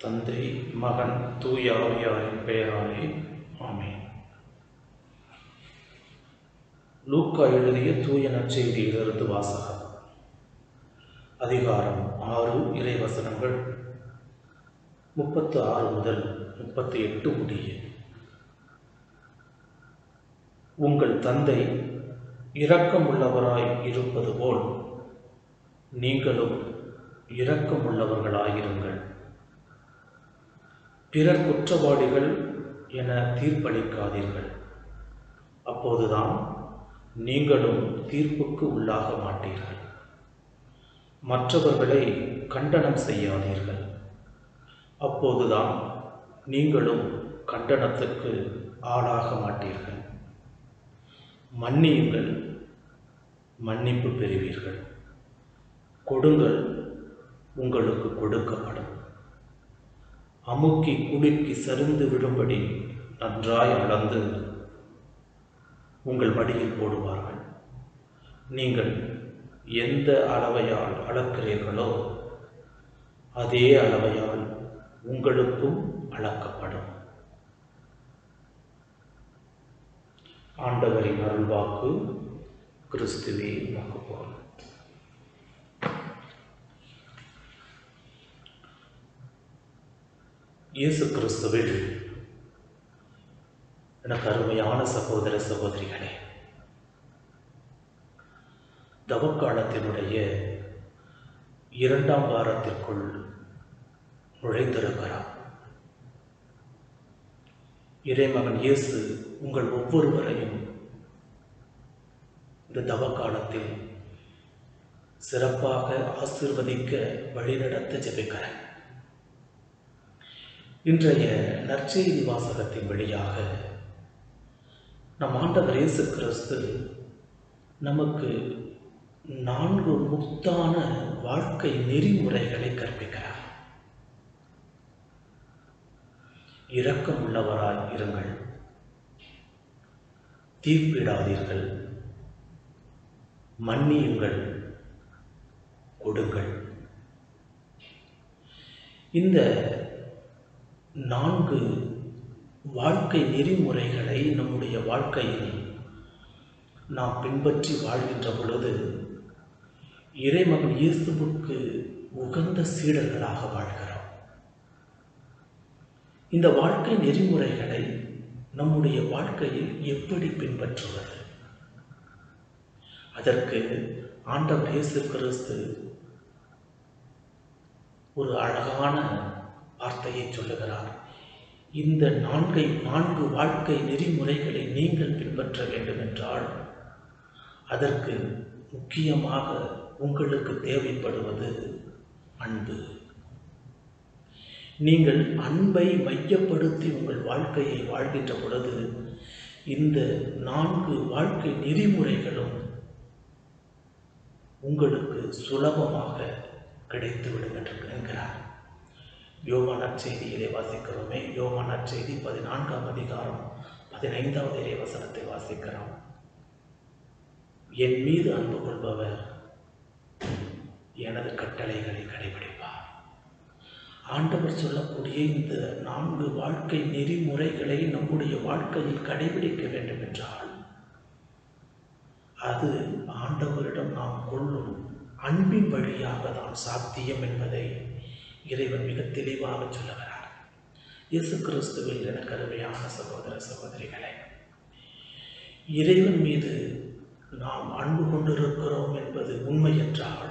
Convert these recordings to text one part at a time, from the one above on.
தந்தை மகன் தூய ஆவியாரின் பெயராலே ஆமென் லூக்கா எழுதிய தூய நற்செய்தியிலிருந்து வாசகம் அதிகாரம் ஆறு இறைவசனங்கள் முப்பத்து ஆறு முதல் முப்பத்தி எட்டு முடிய உங்கள் தந்தை இரக்கமுள்ளவராய் இருப்பது போல் நீங்களும் இரக்கமுள்ளவர்களாயிருங்கள் பிறர் குற்றவாளிகள் என தீர்ப்பளிக்காதீர்கள் அப்போதுதான் நீங்களும் தீர்ப்புக்கு உள்ளாக மாட்டீர்கள் மற்றவர்களை கண்டனம் செய்யாதீர்கள் அப்போதுதான் நீங்களும் கண்டனத்துக்கு ஆளாக மாட்டீர்கள் மன்னியுங்கள் மன்னிப்பு பெறுவீர்கள் கொடுங்கள் உங்களுக்கு கொடுக்கப்படும் அமுக்கி குலுக்கி சரிந்து விடும்படி நன்றாய் அளந்து உங்கள் மடியில் போடுவார்கள் நீங்கள் எந்த அளவையால் அளக்கிறீர்களோ அதே அளவையால் உங்களுக்கும் அளக்கப்படும் ஆண்டவரின் அருள்வாக்கு கிறிஸ்துவே உமக்கு போல் இயேசு கிறிஸ்துவில் எனக்கு அருமையான சகோதர சகோதரிகளே தவக்காலத்தினுடைய இரண்டாம் வாரத்திற்குள் நுழைந்திருக்கிறார் இறைமகன் இயேசு உங்கள் ஒவ்வொருவரையும் இந்த தவக்காலத்தில் சிறப்பாக ஆசிர்வதிக்க வழிநடத்த ஜெபிக்கிறேன் இன்றைய நற்செய்தி வாசகத்தின் வழியாக நம் ஆண்டவர் இயேசு கிறிஸ்து நமக்கு நான்கு முத்தான வாழ்க்கை நெறிமுறைகளை கற்பிக்கிறார் இரக்கம் உள்ளவராய் இருங்கள் தீர்ப்பிடாதீர்கள் மன்னியுங்கள் கொடுங்கள் இந்த நான்கு வாழ்க்கை நெறிமுறைகளை நம்முடைய வாழ்க்கையில் நாம் பின்பற்றி வாழ்கின்ற பொழுது இறைமகன் இயேசுவுக்கு உகந்த சீடர்களாக வாழ்கிறோம் இந்த வாழ்க்கை நெறிமுறைகளை நம்முடைய வாழ்க்கையில் எப்படி பின்பற்றுவது அதற்கு ஆண்டவர் இயேசு கிறிஸ்து ஒரு அழகான வார்த்தையை சொல்லுகிறார் இந்த நான்கை நான்கு வாழ்க்கை நெறிமுறைகளை நீங்கள் பின்பற்ற வேண்டும் என்றால் அதற்கு முக்கியமாக உங்களுக்கு தேவைப்படுவது அன்பு நீங்கள் அன்பை மையப்படுத்தி உங்கள் வாழ்க்கையை வாழ்கின்ற பொழுது இந்த நான்கு வாழ்க்கை நெறிமுறைகளும் உங்களுக்கு சுலபமாக கிடைத்துவிடும் என்று என்கிறார் யோகான் செய்தியிலே வாசிக்கிறோமே யோகான் செய்தி பதினான்காம் அதிகாரம் பதினைந்தாவது இறைவசனத்தை வாசிக்கிறோம் என் மீது அன்பு கொள்பவர் எனது கட்டளைகளை கடைபிடிப்பார் ஆண்டவர் சொல்லக்கூடிய இந்த நான்கு வாழ்க்கை நெறிமுறைகளை நம்முடைய வாழ்க்கையில் கடைபிடிக்க வேண்டும் என்றால் அது ஆண்டவரிடம் நாம் கொள்ளும் அன்பின் வழியாக தான் சாத்தியம் என்பதை இறைவன் மிக தெளிவாக சொல்லுகிறார் இயேசு கிறிஸ்துவில் எனக்கு அருமையான சகோதர சகோதரிகளே இறைவன் மீது நாம் அன்பு கொண்டிருக்கிறோம் என்பது உண்மை என்றால்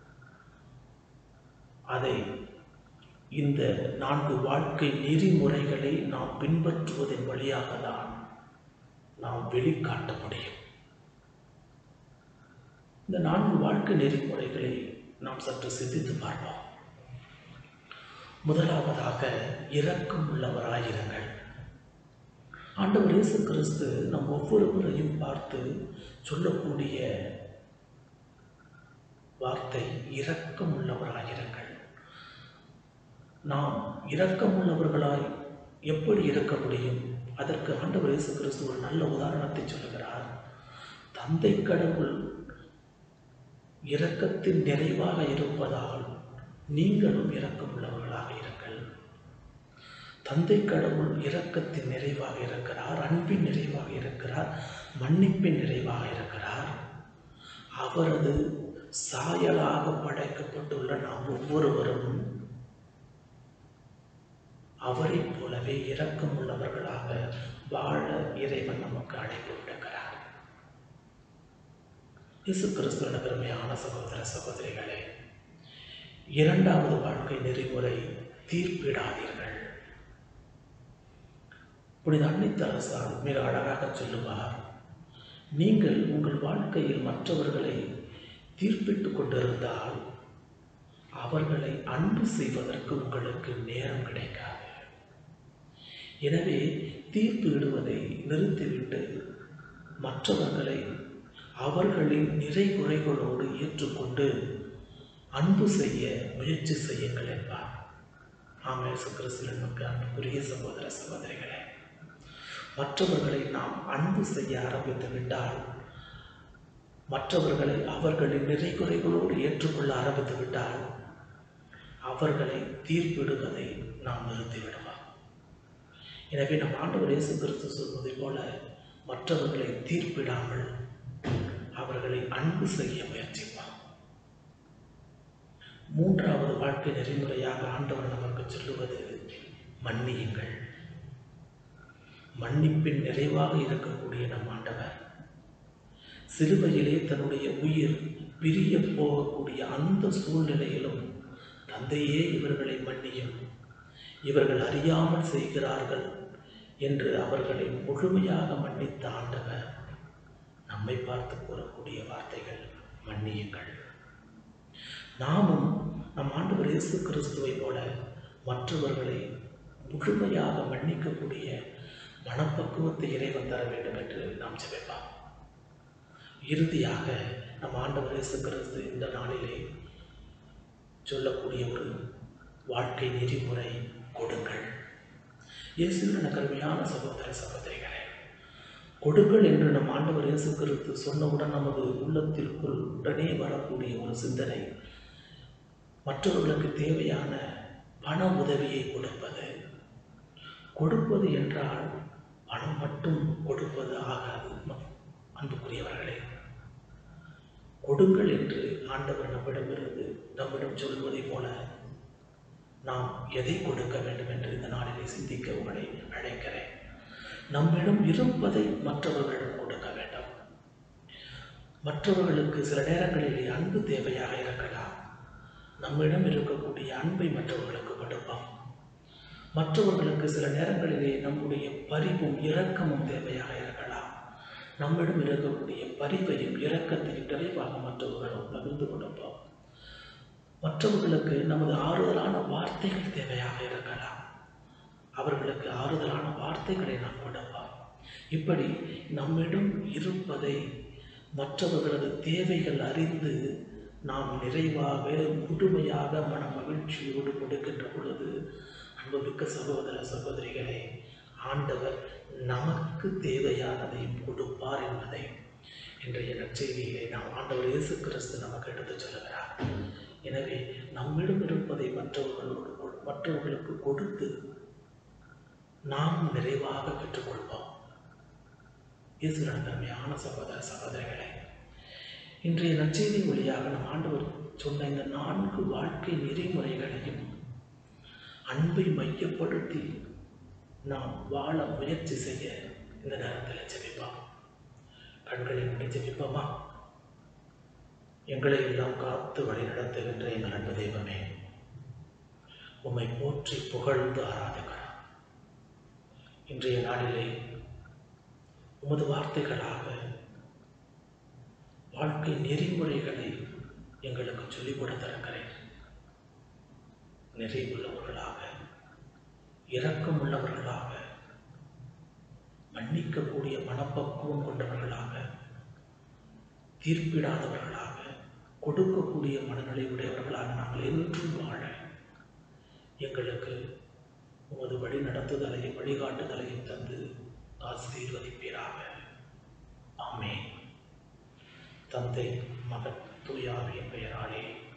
அதை இந்த நான்கு வாழ்க்கை நெறிமுறைகளை நாம் பின்பற்றுவதன் வழியாக தான் நாம் வெளிக்காட்ட முடியும் இந்த நான்கு வாழ்க்கை நெறிமுறைகளை நாம் சற்று சிந்தித்து பார்ப்போம் முதலாவதாக இரக்கம் உள்ளவராயிருங்கள் ஆண்டவர் இயேசு கிறிஸ்து நம் ஒவ்வொருவரையும் பார்த்து சொல்லக்கூடிய வார்த்தை இரக்கம் உள்ளவராயிருங்கள் நாம் இரக்கம் உள்ளவர்களாய் எப்படி இருக்க முடியும் அதற்கு ஆண்டவர் இயேசு கிறிஸ்து ஒரு நல்ல உதாரணத்தை சொல்லுகிறார் தந்தை கடவுள் இரக்கத்தின் நிறைவாக இருப்பதால் நீங்களும் இரக்கமுள்ளவர்களாக இருங்கள் தந்தை கடவுள் இரக்கத்தின் நிறைவாக இருக்கிறார் அன்பின் நிறைவாக இருக்கிறார் மன்னிப்பின் நிறைவாக இருக்கிறார் அவரது சாயலாக படைக்கப்பட்டுள்ள நாம் ஒவ்வொருவரும் அவரைப் போலவே இரக்கம் உள்ளவர்களாக வாழ இறைவன் நமக்கு அழைப்பு விடுக்கிறார் இயேசு கிறிஸ்துவின் பெருமையான சகோதர சகோதரிகளே இரண்டாவது வாழ்க்கை நெறிமுறை தீர்ப்பிடாதீர்கள் புனித அன்னை தரசால் மிக அழகாக சொல்லுவார் நீங்கள் உங்கள் வாழ்க்கையில் மற்றவர்களை தீர்ப்பிட்டு கொண்டிருந்தால் அவர்களை அன்பு செய்வதற்கு உங்களுக்கு நேரம் கிடைக்காது எனவே தீர்ப்பு இடுவதை நிறுத்திவிட்டு மற்றவர்களை அவர்களின் நிறை குறைகளோடு ஏற்றுக்கொண்டு அன்பு செய்ய முயற்சி செய்யுங்கள் என்பார் ஆமேசு கிறிஸ்துவின் நமக்கு அன்புக்குரிய சகோதர சகோதரிகளே மற்றவர்களை நாம் அன்பு செய்ய ஆரம்பித்து விட்டால் மற்றவர்களை அவர்களின் நிறை குறைகளோடு ஏற்றுக்கொள்ள ஆரம்பித்து விட்டால் அவர்களை தீர்ப்பிடுவதை நாம் நிறுத்திவிடுவோம் எனவே நம் ஆண்டவர் இயேசு கிறிஸ்து சொல்வதை போல மற்றவர்களை தீர்ப்பிடாமல் அவர்களை அன்பு செய்ய முயற்சிப்பார் மூன்றாவது வாழ்க்கை நெறிமுறையாக ஆண்டவர் நமக்கு சொல்லுவது மன்னியுங்கள் மன்னிப்பின் நிறைவாக இருக்கக்கூடிய நம் ஆண்டவர் சிலுவையிலே தன்னுடைய உயிர் பிரிய போகக்கூடிய அந்த சூழ்நிலையிலும் தந்தையே இவர்களை மன்னியும் இவர்கள் அறியாமல் செய்கிறார்கள் என்று அவர்களை முழுமையாக மன்னித்த ஆண்டவர் நம்மை பார்த்து கூறக்கூடிய வார்த்தைகள் மன்னியுங்கள் நாமும் நம் ஆண்டவர் இயேசு கிறிஸ்துவை போல மற்றவர்களை முழுமையாக மன்னிக்கக்கூடிய மனப்பக்குவத்தை இறைவன் தர வேண்டும் என்று நாம் ஜெபிப்போம் இறுதியாக நம் ஆண்டவர் இயேசு கிறிஸ்து இந்த நாளிலே சொல்லக்கூடிய ஒரு வாழ்க்கை நெறிமுறை கொடுங்கள் இயேசுவின் கருமையான சகோதர சகோதரிகளே கொடுங்கள் என்று நம் ஆண்டவர் இயேசு கிறிஸ்து சொன்னவுடன் நமது உள்ளத்திற்குள் உடனே வரக்கூடிய ஒரு சிந்தனை மற்றவர்களுக்கு தேவையான பண உதவியை கொடுப்பது கொடுப்பது என்றால் பணம் மட்டும் கொடுப்பது ஆகாது அன்புக்குரியவர்களே கொடுங்கள் என்று ஆண்டவர் நம்மிடமிருந்து நம்மிடம் சொல்வதைப் போல நாம் எதை கொடுக்க வேண்டும் என்று இந்த நாளிலே சிந்திக்க உங்களை அழைக்கிறேன் நம்மிடம் இருப்பதை மற்றவர்களிடம் கொடுக்க வேண்டும் மற்றவர்களுக்கு சில நேரங்களிலே அன்பு தேவையாக இருக்கலாம் நம்மிடம் இருக்கக்கூடிய அன்பை மற்றவர்களுக்கு கொடுப்போம் மற்றவர்களுக்கு சில நேரங்களிலே நம்முடைய பரிவும் இரக்கமும் தேவையாக இருக்கலாம் நம்மிடம் இருக்கக்கூடிய பரிவையும் இரக்கத்தையும் நிறைவாக மற்றவர்களும் பகிர்ந்து கொடுப்போம் மற்றவர்களுக்கு நமது ஆறுதலான வார்த்தைகள் தேவையாக இருக்கலாம் அவர்களுக்கு ஆறுதலான வார்த்தைகளை நாம் கொடுப்போம் இப்படி நம்மிடம் இருப்பதை மற்றவர்களது தேவைகள் அறிந்து நாம் நிறைவாக முழுமையாக மன மகிழ்ச்சியோடு கொடுக்கின்ற பொழுது அன்புமிக்க சகோதர சகோதரிகளே ஆண்டவர் நமக்கு தேவையானதையும் கொடுப்பார் என்பதை இன்றைய நற்செய்தியிலே நாம் ஆண்டவர் இயேசு கிறிஸ்து நமக்கு எடுத்துச் சொல்லுகிறார் எனவே நம்மிடம் இருப்பதை மற்றவர்களோடு கொடு- மற்றவர்களுக்கு கொடுத்து நாம் நிறைவாக பெற்றுக்கொள்வோம் இயேசுவின் கருமையான சகோதர சகோதரிகளே இன்றைய நற்செய்தி வழியாக நம் ஆண்டவர் சொன்ன இந்த நான்கு வாழ்க்கை நெறிமுறைகளையும் அன்பை மையப்படுத்தி நாம் வாழ முயற்சி செய்ய இந்த நேரத்தில் ஜெபிப்போம் கண்களை மூடி ஜெபிப்போமா எங்களை எல்லாம் காத்து வழி நடத்துகின்ற எங்கள் அன்பு தெய்வமே உம்மை போற்றி புகழ்ந்து ஆராதிக்கிறோம் இன்றைய நாளிலே உமது வார்த்தைகளாக வாழ்க்கை நெறிமுறைகளை எங்களுக்கு சொல்லிக் கொடுத்திருக்கிறேன் நிறைவுள்ளவர்களாக இரக்கம் உள்ளவர்களாக மன்னிக்கக்கூடிய மனப்பக்குவம் கொண்டவர்களாக தீர்ப்பிடாதவர்களாக கொடுக்கக்கூடிய மனநிலை உடையவர்களாக நாங்கள் என்றும் வாழ எங்களுக்கு உமது வழி நடத்துதலையும் வழிகாட்டுதலையும் தந்து ஆசீர்வதிப்பீராக ஆமென் தந்தை மகன் தூயாவியின் பெயராலே